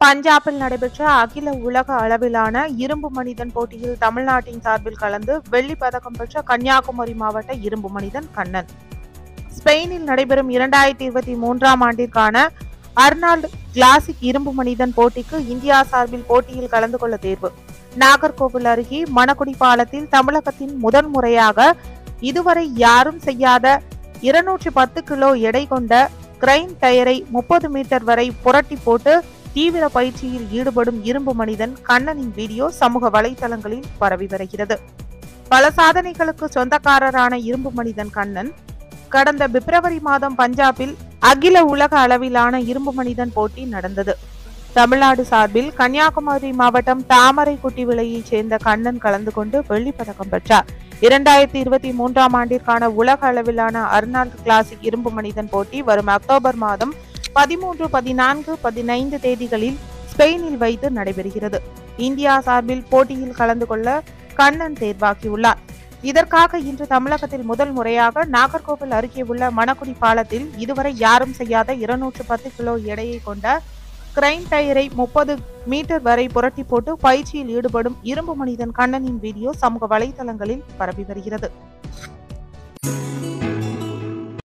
பஞ்சாபில் நடைபெற்ற அகில உலக அளவிலான இரும்பு மனிதன் போட்டியில் தமிழ்நாட்டின் சார்பில் கலந்து வெள்ளிப் பதக்கம் பெற்ற கன்னியாகுமரி மாவட்ட இரும்பு மனிதன் கண்ணன் ஸ்பெயினில் நடைபெறும் இரண்டாயிரத்தி இருபத்தி மூன்றாம் ஆண்டிற்கான அர்னால்டு கிளாசிக் இரும்பு மனிதன் போட்டிக்கு இந்தியா சார்பில் போட்டியில் கலந்து கொள்ள தேர்வு நாகர்கோவில் அருகே மணக்குடி பாலத்தில் தமிழகத்தின் முதன் முறையாக இதுவரை யாரும் செய்யாத இருநூற்றி பத்து கிலோ எடை கொண்ட கிரைன் டயரை முப்பது மீட்டர் வரை புரட்டி போட்டு தீவிர பயிற்சியில் ஈடுபடும் இரும்பு மனிதன் கண்ணனின் வீடியோ சமூக வலைதளங்களில் பரவி வருகிறது பல சாதனைகளுக்கு சொந்தக்காரரான இரும்பு மனிதன் கண்ணன் கடந்த பிப்ரவரி மாதம் பஞ்சாபில் அகில உலக அளவிலான இரும்பு மனிதன் போட்டி நடந்தது தமிழ்நாடு சார்பில் கன்னியாகுமரி மாவட்டம் தாமரைக்குட்டி விலையைச் சேர்ந்த கண்ணன் கலந்து கொண்டு வெள்ளிப் பதக்கம் பெற்றார் இரண்டாயிரத்தி இருபத்தி மூன்றாம் ஆண்டிற்கான உலக அளவிலான அர்னால்டு கிளாசிக் இரும்பு மனிதன் போட்டி வரும் அக்டோபர் மாதம் பதிமூன்று பதினான்கு பதினைந்து தேதிகளில் ஸ்பெயினில் வைத்து நடைபெறுகிறது இந்தியா சார்பில் போட்டியில் கலந்து கொள்ள கண்ணன் தேர்வாகியுள்ளார் இதற்காக இன்று தமிழகத்தில் முதல் முறையாக நாகர்கோவில் அருகே உள்ள மணக்குடி பாலத்தில் இதுவரை யாரும் செய்யாத இருநூற்று பத்து கிலோ எடையை கொண்ட கிரைன் டயரை முப்பது மீட்டர் வரை புரட்டி போட்டு பயிற்சியில் ஈடுபடும் இரும்பு மனிதன் கண்ணனின் வீடியோ சமூக வலைதளங்களில் பரவி வருகிறது